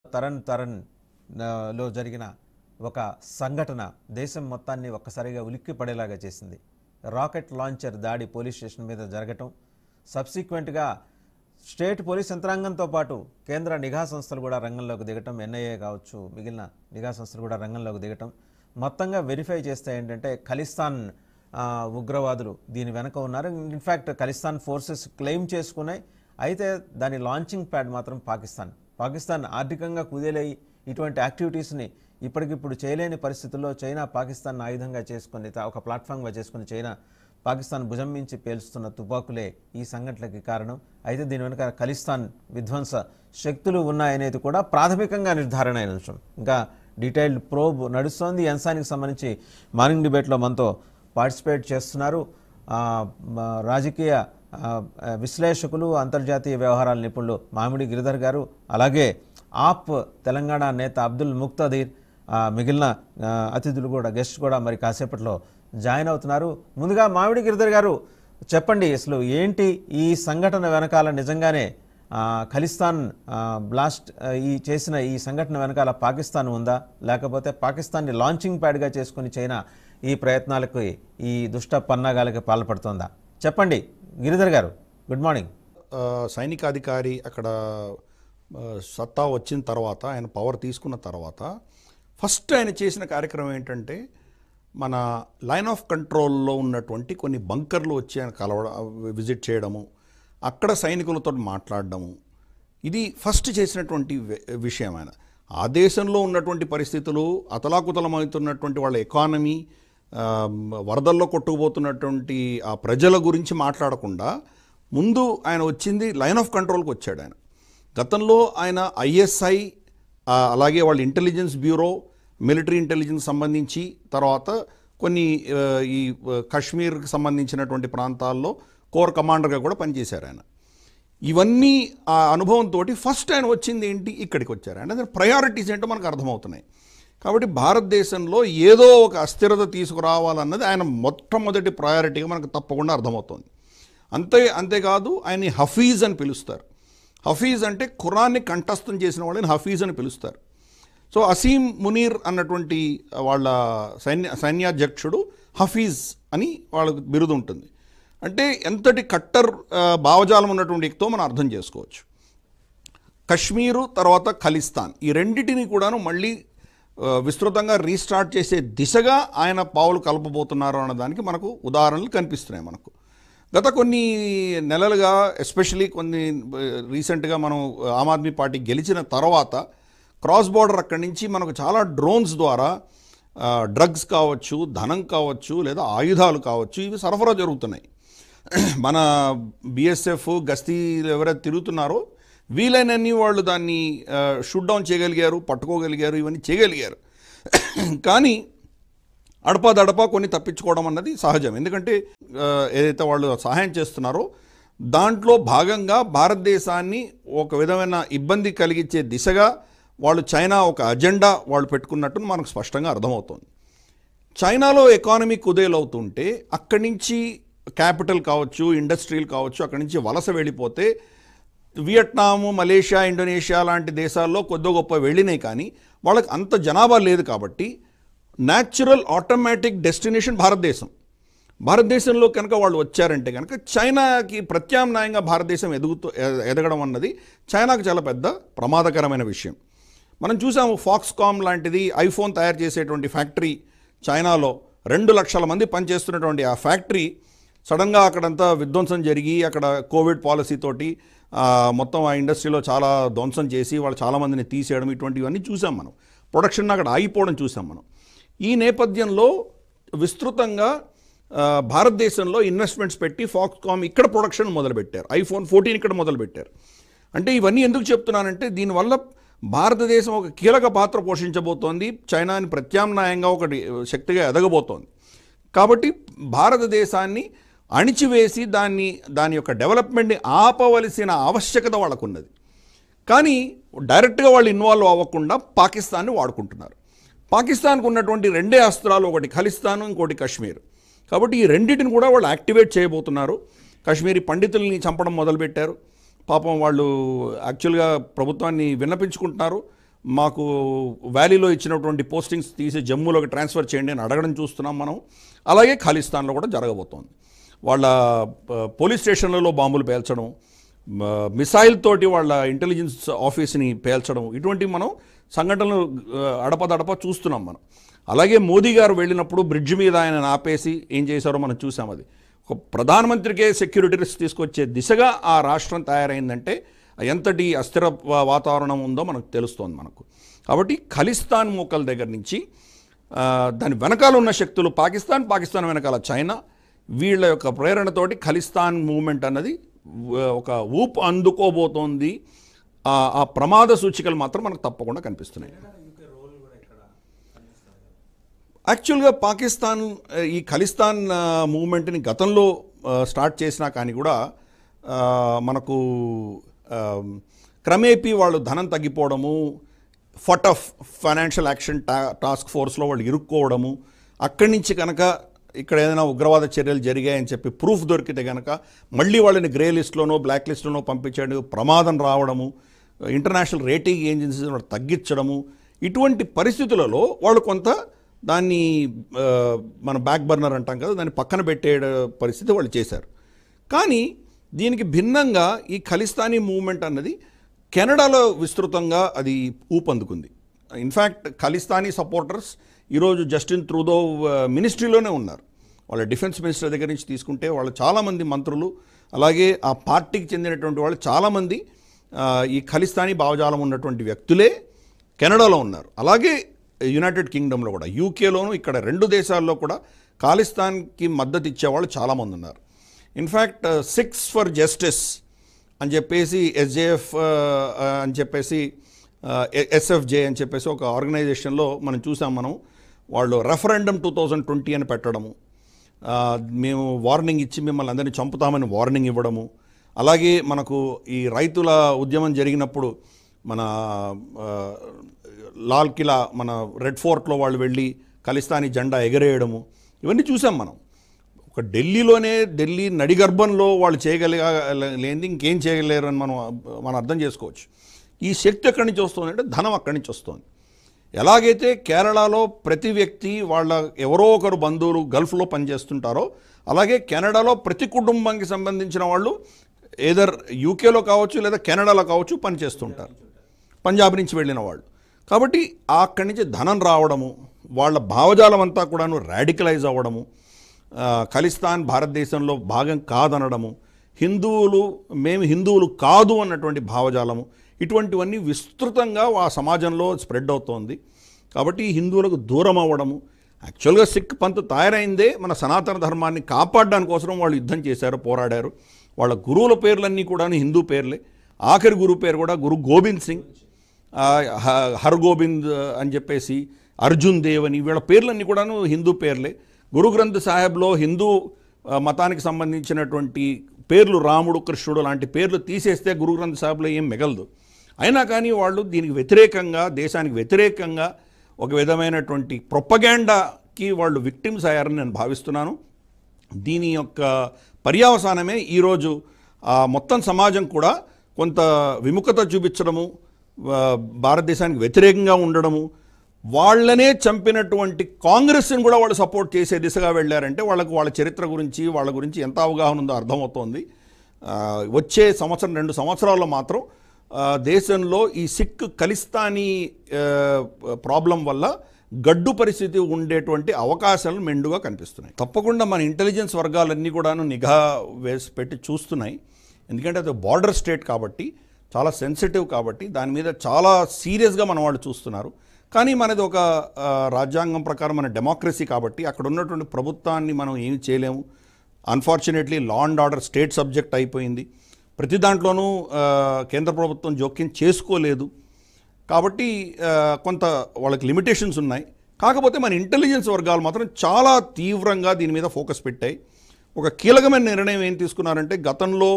తరణ్ తరణ్ ఆ, లో జరిగిన ఒక సంఘటన దేశం మొత్తాన్ని ఒక్కసారిగా ఉలిక్కి పడేలాగా చేసింది రాకెట్ లాంచర్ దాడి పోలీస్ స్టేషన్ మీద జరగటం సబ్సిక్వెంట్గా స్టేట్ పోలీస్ యంత్రాంగంతో పాటు కేంద్ర నిఘా సంస్థలు కూడా రంగంలోకి దిగటం ఎన్ఐఏ కావచ్చు మిగిలిన నిఘా సంస్థలు కూడా రంగంలోకి దిగటం మొత్తంగా వెరిఫై చేస్తే ఏంటంటే ఖలిస్తాన్ ఆ, ఉగ్రవాదులు దీని వెనక ఉన్నారు ఇన్ఫ్యాక్ట్ ఖలిస్తాన్ ఫోర్సెస్ క్లెయిమ్ చేసుకున్నాయి అయితే దాని లాంచింగ్ ప్యాడ్ మాత్రం పాకిస్తాన్ పాకిస్తాన్ ఆర్థికంగా కుదేలై ఇటువంటి యాక్టివిటీస్ని ఇప్పటికిప్పుడు చేయలేని పరిస్థితుల్లో చైనా పాకిస్తాన్ ఆయుధంగా చేసుకుని తా- ఒక ప్లాట్ఫామ్గా చేసుకుని చైనా పాకిస్తాన్ భుజం మించి పేల్చుతున్న తుపాకులే ఈ సంఘటనలకి కారణం అయితే దీని వెనుక ఖలిస్తాన్ విధ్వంస శక్తులు ఉన్నాయనేది కూడా ప్రాథమికంగా నిర్ధారణ అయిన అంశం ఇంకా డీటెయిల్డ్ ప్రోబ్ నడుస్తోంది ఈ అంశానికి సంబంధించి మార్నింగ్ డిబేట్లో మనతో పార్టిసిపేట్ చేస్తున్నారు ఆ, మ- రాజకీయ ఆ, ఆ, విశ్లేషకులు అంతర్జాతీయ వ్యవహారాల నిపుణులు మామిడి గిరిధర్ గారు అలాగే ఆప్ తెలంగాణ నేత అబ్దుల్ ముక్తదీర్ ఆ, మిగిలిన ఆ, అతిథులు కూడా గెస్ట్ కూడా మరి కాసేపట్లో జాయిన్ అవుతున్నారు ముందుగా మామిడి గిరిధర్ గారు చెప్పండి అసలు ఏంటి ఈ సంఘటన వెనకాల నిజంగానే ఆ, ఖలిస్తాన్ ఆ, బ్లాస్ట్ ఆ, ఈ చేసిన ఈ సంఘటన వెనకాల పాకిస్తాన్ ఉందా లేకపోతే పాకిస్తాన్ని లాంచింగ్ ప్యాడ్గా చేసుకుని చైనా ఈ ప్రయత్నాలకు ఈ దుష్ట పన్నాగాలకి పాల్పడుతోందా చెప్పండి గిరిధర్ గారు గుడ్ మార్నింగ్ ఆ, సైనికాధికారి అక్కడ ఆ, సత్తా వచ్చిన తర్వాత ఆయన పవర్ తీసుకున్న తర్వాత ఫస్ట్ ఆయన చేసిన కార్యక్రమం ఏంటంటే మన లైన్ ఆఫ్ కంట్రోల్లో ఉన్నటువంటి కొన్ని బంకర్లు వచ్చి ఆయన కలవడం విజిట్ చేయడము అక్కడ సైనికులతో మాట్లాడడము ఇది ఫస్ట్ చేసినటువంటి వి- విషయం ఆయన ఆ దేశంలో ఉన్నటువంటి పరిస్థితులు అతలాకుతలమవుతున్నటువంటి వాళ్ళ ఎకానమీ ఆ, వరదల్లో కొట్టుకుపోతున్నటువంటి ఆ ప్రజల గురించి మాట్లాడకుండా ముందు ఆయన వచ్చింది లైన్ ఆఫ్ కంట్రోల్కి వచ్చాడు ఆయన గతంలో ఆయన ఐఎస్ఐ అలాగే వాళ్ళ ఇంటెలిజెన్స్ బ్యూరో మిలిటరీ ఇంటెలిజెన్స్ సంబంధించి తర్వాత కొన్ని ఆ, ఈ ఆ, కాశ్మీర్కి సంబంధించినటువంటి ప్రాంతాల్లో కోర్ కమాండర్గా కూడా పనిచేశారు ఆయన ఇవన్నీ ఆ అనుభవంతో ఫస్ట్ ఆయన వచ్చింది ఏంటి ఇక్కడికి వచ్చారు అంటే ప్రయారిటీస్ ఏంటో మనకు అర్థమవుతున్నాయి కాబట్టి భారతదేశంలో ఏదో ఒక అస్థిరత తీసుకురావాలన్నది ఆయన మొట్టమొదటి ప్రయారిటీగా మనకు తప్పకుండా అర్థమవుతుంది అంతే అంతేకాదు ఆయన్ని హఫీజ్ అని పిలుస్తారు హఫీజ్ అంటే ఖురాన్ని కంఠస్థం చేసిన వాళ్ళని హఫీజ్ అని పిలుస్తారు సో అసీం మునీర్ అన్నటువంటి వాళ్ళ సైన్య సైన్యాధ్యక్షుడు హఫీజ్ అని వాళ్ళకు బిరుదు ఉంటుంది అంటే ఎంతటి కట్టర్ ఆ, భావజాలం ఉన్నటువంటి వ్యక్తితో మనం అర్థం చేసుకోవచ్చు కశ్మీరు తర్వాత ఖలిస్తాన్ ఈ రెండిటిని కూడాను మళ్ళీ ఆ, విస్తృతంగా రీస్టార్ట్ చేసే దిశగా ఆయన పావులు కలపబోతున్నారు అన్నదానికి మనకు ఉదాహరణలు కనిపిస్తున్నాయి మనకు గత కొన్ని నెలలుగా ఎస్పెషలీ కొన్ని రీసెంట్గా మనం ఆమ్ ఆద్మీ పార్టీ గెలిచిన తర్వాత క్రాస్ బార్డర్ అక్కడి నుంచి మనకు చాలా డ్రోన్స్ ద్వారా ఆ, డ్రగ్స్ కావచ్చు ధనం కావచ్చు లేదా ఆయుధాలు కావచ్చు ఇవి సరఫరా జరుగుతున్నాయి మన బిఎస్ఎఫ్ గస్తీలు ఎవరైతే తిరుగుతున్నారో వీలైనన్ని వాళ్ళు దాన్ని షూట్ డౌన్ చేయగలిగారు పట్టుకోగలిగారు ఇవన్నీ చేయగలిగారు కానీ అడపా దడపా కొన్ని తప్పించుకోవడం అన్నది సహజం ఎందుకంటే ఆ, ఏదైతే వాళ్ళు సహాయం చేస్తున్నారో దాంట్లో భాగంగా భారతదేశాన్ని ఒక విధమైన ఇబ్బంది కలిగించే దిశగా వాళ్ళు చైనా ఒక అజెండా వాళ్ళు పెట్టుకున్నట్టు మనకు స్పష్టంగా అర్థమవుతుంది చైనాలో ఎకానమీ కుదేలవుతుంటే అక్కడి నుంచి క్యాపిటల్ కావచ్చు ఇండస్ట్రియల్ కావచ్చు అక్కడి నుంచి వలస వెళ్ళిపోతే వియట్నాము మలేషియా ఇండోనేషియా లాంటి దేశాల్లో కొద్ది గొప్ప వెళ్ళినాయి కానీ వాళ్ళకి అంత జనాభా లేదు కాబట్టి న్యాచురల్ ఆటోమేటిక్ డెస్టినేషన్ భారతదేశం భారతదేశంలో కనుక వాళ్ళు వచ్చారంటే కనుక చైనాకి ప్రత్యామ్నాయంగా భారతదేశం ఎదుగుతూ ఎ- ఎదగడం అన్నది చైనాకు చాలా పెద్ద ప్రమాదకరమైన విషయం మనం చూసాము ఫాక్స్కామ్ లాంటిది ఐఫోన్ తయారు చేసేటువంటి ఫ్యాక్టరీ చైనాలో రెండు లక్షల మంది పనిచేస్తున్నటువంటి ఆ ఫ్యాక్టరీ సడన్గా అక్కడంతా విధ్వంసం జరిగి అక్కడ కోవిడ్ పాలసీ తోటి ఆ, మొత్తం ఆ ఇండస్ట్రీలో చాలా ధ్వంసం చేసి వాళ్ళు చాలామందిని తీసేయడం ఇటువంటివన్నీ చూసాం మనం ప్రొడక్షన్ అక్కడ ఆగిపోవడం చూసాం మనం ఈ నేపథ్యంలో విస్తృతంగా ఆ, భారతదేశంలో ఇన్వెస్ట్మెంట్స్ పెట్టి ఫాక్స్కామ్ ఇక్కడ ప్రొడక్షన్ మొదలుపెట్టారు ఐఫోన్ ఫోర్టీన్ ఇక్కడ మొదలుపెట్టారు అంటే ఇవన్నీ ఎందుకు చెప్తున్నానంటే దీనివల్ల భారతదేశం ఒక కీలక పాత్ర పోషించబోతోంది చైనాని ప్రత్యామ్నాయంగా ఒకటి శక్తిగా ఎదగబోతోంది కాబట్టి భారతదేశాన్ని అణిచివేసి దాన్ని దాని యొక్క డెవలప్మెంట్ని ఆపవలసిన ఆవశ్యకత వాళ్ళకున్నది కానీ డైరెక్ట్గా వాళ్ళు ఇన్వాల్వ్ అవ్వకుండా పాకిస్తాన్ని వాడుకుంటున్నారు పాకిస్తాన్కు ఉన్నటువంటి రెండే అస్త్రాలు ఒకటి ఖలిస్తాన్ ఇంకోటి కశ్మీర్ కాబట్టి ఈ రెండింటిని కూడా వాళ్ళు యాక్టివేట్ చేయబోతున్నారు కాశ్మీరీ పండితుల్ని చంపడం మొదలుపెట్టారు పాపం వాళ్ళు యాక్చువల్గా ప్రభుత్వాన్ని విన్నపించుకుంటున్నారు మాకు వ్యాలీలో ఇచ్చినటువంటి పోస్టింగ్స్ తీసి జమ్మూలోకి ట్రాన్స్ఫర్ చేయండి అని అడగడం చూస్తున్నాం మనం అలాగే ఖాళిస్తాన్లో కూడా జరగబోతోంది వాళ్ళ ప- పోలీస్ స్టేషన్లలో బాంబులు పేల్చడం మ- మిసైల్ తోటి వాళ్ళ ఇంటెలిజెన్స్ ఆఫీస్ని పేల్చడం ఇటువంటివి మనం సంఘటనలు ఆ, అడపదడప చూస్తున్నాం మనం అలాగే మోదీ గారు వెళ్ళినప్పుడు బ్రిడ్జ్ మీద ఆయన ఆపేసి ఏం చేశారో మనం చూసాం అది ఒక ప్రధానమంత్రికే సెక్యూరిటీ రిస్క్ తీసుకొచ్చే దిశగా ఆ రాష్ట్రం తయారైందంటే ఎంతటి అస్థిర వా- వాతావరణం ఉందో మనకు తెలుస్తోంది మనకు కాబట్టి ఖలిస్తాన్ మూకల దగ్గర నుంచి ఆ, దాని వెనకాల ఉన్న శక్తులు పాకిస్తాన్ పాకిస్తాన్ వెనకాల చైనా వీళ్ళ యొక్క ప్రేరణతోటి ఖలిస్తాన్ మూమెంట్ అన్నది వ- ఒక ఊపు అందుకోబోతోంది ఆ- ఆ ప్రమాద సూచికలు మాత్రం మనకు తప్పకుండా కనిపిస్తున్నాయి యాక్చువల్గా పాకిస్తాన్ ఆ, ఈ ఖలిస్తాన్ ఆ, మూవ్మెంట్ని గతంలో ఆ, స్టార్ట్ చేసినా కానీ కూడా ఆ, మనకు ఆ, క్రమేపీ వాళ్ళు ధనం తగ్గిపోవడము ఫట్ ఆఫ్ ఫైనాన్షియల్ యాక్షన్ టా టాస్క్ ఫోర్స్లో వాళ్ళు ఇరుక్కోవడము అక్కడి నుంచి కనుక ఇక్కడ ఏదైనా ఉగ్రవాద చర్యలు జరిగాయని చెప్పి ప్రూఫ్ దొరికితే కనుక మళ్ళీ వాళ్ళని గ్రే లిస్ట్లోనో బ్లాక్ లిస్ట్లోనో పంపించడం ప్రమాదం రావడము ఇంటర్నేషనల్ రేటింగ్ ఏజెన్సీస్ వాళ్ళు తగ్గించడము ఇటువంటి పరిస్థితులలో వాళ్ళు కొంత దాన్ని ఆ, మన బ్యాక్ బర్నర్ అంటాం కదా దాన్ని పక్కన పెట్టే పరిస్థితి వాళ్ళు చేశారు కానీ దీనికి భిన్నంగా ఈ ఖలిస్తానీ మూవ్మెంట్ అన్నది కెనడాలో విస్తృతంగా అది ఊపందుకుంది ఇన్ఫ్యాక్ట్ ఖలిస్తానీ సపోర్టర్స్ ఈరోజు జస్టిన్ ట్రూదో మినిస్ట్రీలోనే ఉన్నారు వాళ్ళ డిఫెన్స్ మినిస్టర్ దగ్గర నుంచి తీసుకుంటే వాళ్ళు చాలామంది మంత్రులు అలాగే ఆ పార్టీకి చెందినటువంటి వాళ్ళు చాలామంది ఆ, ఈ ఖలిస్తానీ భావజాలం ఉన్నటువంటి వ్యక్తులే కెనడాలో ఉన్నారు అలాగే యునైటెడ్ కింగ్డమ్లో కూడా యూకేలోను ఇక్కడ రెండు దేశాల్లో కూడా ఖాలిస్తాన్కి మద్దతు ఇచ్చేవాళ్ళు చాలామంది ఉన్నారు ఇన్ఫ్యాక్ట్ సిక్స్ ఫర్ జస్టిస్ అని చెప్పేసి ఎస్జేఎఫ్ అని చెప్పేసి ఎస్ఎఫ్జే అని చెప్పేసి ఒక ఆర్గనైజేషన్లో మనం చూసాం మనం వాళ్ళు రెఫరెండమ్ టూ థౌజండ్ ట్వంటీ అని పెట్టడము ఆ, మేము వార్నింగ్ ఇచ్చి మిమ్మల్ని అందరినీ చంపుతామని వార్నింగ్ ఇవ్వడము అలాగే మనకు ఈ రైతుల ఉద్యమం జరిగినప్పుడు మన ఆ, లాల్ కిలా మన రెడ్ ఫోర్ట్లో వాళ్ళు వెళ్ళి ఖలిస్తానీ జెండా ఎగరేయడము ఇవన్నీ చూసాం మనం ఒక ఢిల్లీలోనే ఢిల్లీ నడిగర్భంలో వాళ్ళు చేయగలిగా లేనిది ఇంకేం చేయలేరు అని మనం మనం అర్థం చేసుకోవచ్చు ఈ శక్తి ఎక్కడి నుంచి వస్తుంది అంటే ధనం అక్కడి నుంచి వస్తుంది ఎలాగైతే కేరళలో ప్రతి వ్యక్తి వాళ్ళ ఎవరో ఒకరు బంధువులు గల్ఫ్లో పనిచేస్తుంటారో అలాగే కెనడాలో ప్రతి కుటుంబానికి సంబంధించిన వాళ్ళు ఏదర్ యూకేలో కావచ్చు లేదా కెనడాలో కావచ్చు పనిచేస్తుంటారు పంజాబ్ నుంచి వెళ్ళిన వాళ్ళు కాబట్టి అక్కడి నుంచి ధనం రావడము వాళ్ళ భావజాలం అంతా కూడాను రాడికలైజ్ అవ్వడము ఆ, ఖలిస్తాన్ భారతదేశంలో భాగం కాదనడము హిందువులు మేము హిందువులు కాదు అన్నటువంటి భావజాలము ఇటువంటివన్నీ విస్తృతంగా ఆ సమాజంలో స్ప్రెడ్ అవుతోంది కాబట్టి హిందువులకు దూరం అవ్వడము యాక్చువల్గా సిక్ పంత్ తయారైందే మన సనాతన ధర్మాన్ని కాపాడడానికి కోసం వాళ్ళు యుద్ధం చేశారు పోరాడారు వాళ్ళ గురువుల పేర్లన్నీ కూడా హిందూ పేర్లే ఆఖరి గురువు పేరు కూడా గురు గోబింద్ సింగ్ ఆ, హ- హర్గోబింద్ అని చెప్పేసి అర్జున్ దేవ్ అని వీళ్ళ పేర్లన్నీ కూడాను హిందూ పేర్లే గురు గ్రంథ్ సాహెబ్లో హిందూ ఆ, మతానికి సంబంధించినటువంటి పేర్లు రాముడు కృష్ణుడు లాంటి పేర్లు తీసేస్తే గురు గ్రంథ్ సాహెబ్లో ఏం మిగలదు అయినా కానీ వాళ్ళు దీనికి వ్యతిరేకంగా దేశానికి వ్యతిరేకంగా ఒక విధమైనటువంటి ప్రొపగాండాకి వాళ్ళు విక్టిమ్స్ అయ్యారని నేను భావిస్తున్నాను దీని యొక్క పర్యావసానమే ఈరోజు ఆ మొత్తం సమాజం కూడా కొంత విముఖత చూపించడము ఆ, భారతదేశానికి వ్యతిరేకంగా ఉండడము వాళ్ళనే చంపినటువంటి కాంగ్రెస్ని కూడా వాళ్ళు సపోర్ట్ చేసే దిశగా వెళ్ళారంటే వాళ్ళకు వాళ్ళ చరిత్ర గురించి వాళ్ళ గురించి ఎంత అవగాహన ఉందో అర్థమవుతోంది ఆ, వచ్చే సంవత్సరం రెండు సంవత్సరాల్లో మాత్రం ఆ, దేశంలో ఈ సిక్ ఖలిస్తానీ ఆ, ప్రాబ్లం వల్ల గడ్డు పరిస్థితి ఉండేటువంటి అవకాశాలు మెండుగా కనిపిస్తున్నాయి తప్పకుండా మన ఇంటెలిజెన్స్ వర్గాలన్నీ కూడాను నిఘా వేసి పెట్టి చూస్తున్నాయి ఎందుకంటే అది బార్డర్ స్టేట్ కాబట్టి చాలా సెన్సిటివ్ కాబట్టి దాని మీద చాలా సీరియస్గా మన వాళ్ళు చూస్తున్నారు కానీ మనది ఒక ఆ, రాజ్యాంగం ప్రకారం మన డెమోక్రసీ కాబట్టి అక్కడ ఉన్నటువంటి ప్రభుత్వాన్ని మనం ఏమి చేయలేము unfortunately law and order state subject అయిపోయింది ప్రతి దాంట్లోనూ ఆ, కేంద్ర ప్రభుత్వం జోక్యం చేసుకోలేదు కాబట్టి ఆ, కొంత వాళ్ళకి లిమిటేషన్స్ ఉన్నాయి కాకపోతే మన ఇంటెలిజెన్స్ వర్గాలు మాత్రం చాలా తీవ్రంగా దీని మీద ఫోకస్ పెట్టాయి ఒక కీలకమైన నిర్ణయం ఏం తీసుకున్నారంటే గతంలో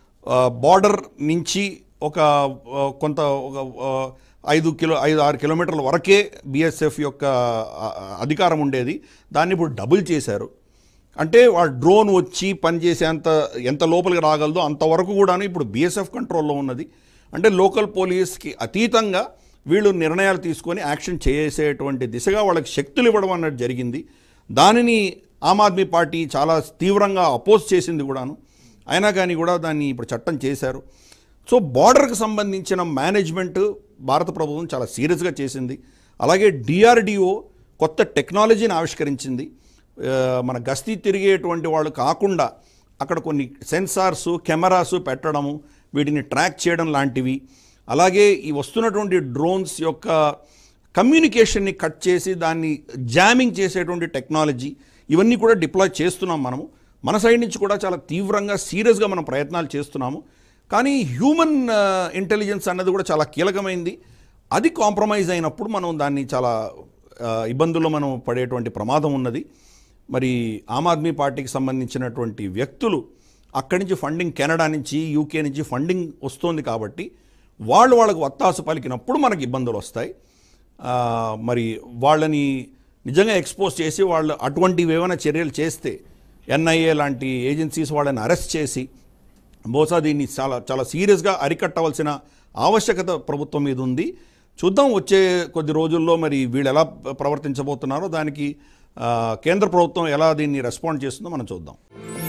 బార్డర్ నుంచి ఒక ఆ, కొంత ఒక ఆ, ఐదు కిలో ఐదు ఆరు కిలోమీటర్ల వరకే బీఎస్ఎఫ్ యొక్క ఆ, అధికారం ఉండేది దాన్ని ఇప్పుడు డబుల్ చేశారు అంటే వాళ్ళ డ్రోన్ వచ్చి పనిచేసేంత ఎంత లోపలికి రాగలదో అంతవరకు కూడాను ఇప్పుడు బీఎస్ఎఫ్ కంట్రోల్లో ఉన్నది అంటే లోకల్ పోలీస్కి అతీతంగా వీళ్ళు నిర్ణయాలు తీసుకొని యాక్షన్ చేసేటువంటి దిశగా వాళ్ళకి శక్తులు ఇవ్వడం అన్నది జరిగింది దానిని ఆమ్ ఆద్మీ పార్టీ చాలా తీవ్రంగా అపోజ్ చేసింది కూడాను అయినా కానీ కూడా దాన్ని ఇప్పుడు చట్టం చేశారు సో బార్డర్కి సంబంధించిన మేనేజ్మెంట్ భారత ప్రభుత్వం చాలా సీరియస్గా చేసింది అలాగే డిఆర్డిఓ కొత్త టెక్నాలజీని ఆవిష్కరించింది ఆ, మన గస్తీ తిరిగేటువంటి వాళ్ళు కాకుండా అక్కడ కొన్ని సెన్సార్స్ కెమెరాస్ పెట్టడము వీటిని ట్రాక్ చేయడం లాంటివి అలాగే ఈ వస్తున్నటువంటి డ్రోన్స్ యొక్క కమ్యూనికేషన్ని కట్ చేసి దాన్ని జామింగ్ చేసేటువంటి టెక్నాలజీ ఇవన్నీ కూడా డిప్లాయ్ చేస్తున్నాం మనము మన సైడ్ నుంచి కూడా చాలా తీవ్రంగా సీరియస్గా మనం ప్రయత్నాలు చేస్తున్నాము కానీ హ్యూమన్ ఇంటెలిజెన్స్ అన్నది కూడా చాలా కీలకమైంది అది కాంప్రమైజ్ అయినప్పుడు మనం దాన్ని చాలా ఆ, ఇబ్బందుల్లో మనం పడేటువంటి ప్రమాదం ఉన్నది మరి ఆమ్ ఆద్మీ పార్టీకి సంబంధించినటువంటి వ్యక్తులు అక్కడి నుంచి ఫండింగ్ కెనడా నుంచి యూకే నుంచి ఫండింగ్ వస్తుంది కాబట్టి వాళ్ళు వాళ్ళకు వత్తాసు పలికినప్పుడు మనకి ఇబ్బందులు వస్తాయి ఆ, మరి వాళ్ళని నిజంగా ఎక్స్పోజ్ చేసి వాళ్ళు అటువంటివి ఏమైనా చర్యలు చేస్తే ఎన్ఐఏ లాంటి ఏజెన్సీస్ వాళ్ళని అరెస్ట్ చేసి బహుశా దీన్ని చాలా చాలా సీరియస్గా అరికట్టవలసిన ఆవశ్యకత ప్రభుత్వం మీద ఉంది చూద్దాం వచ్చే కొద్ది రోజుల్లో మరి వీళ్ళు ఎలా ప్రవర్తించబోతున్నారో దానికి ఆ, కేంద్ర ప్రభుత్వం ఎలా దీన్ని రెస్పాండ్ చేస్తుందో మనం చూద్దాం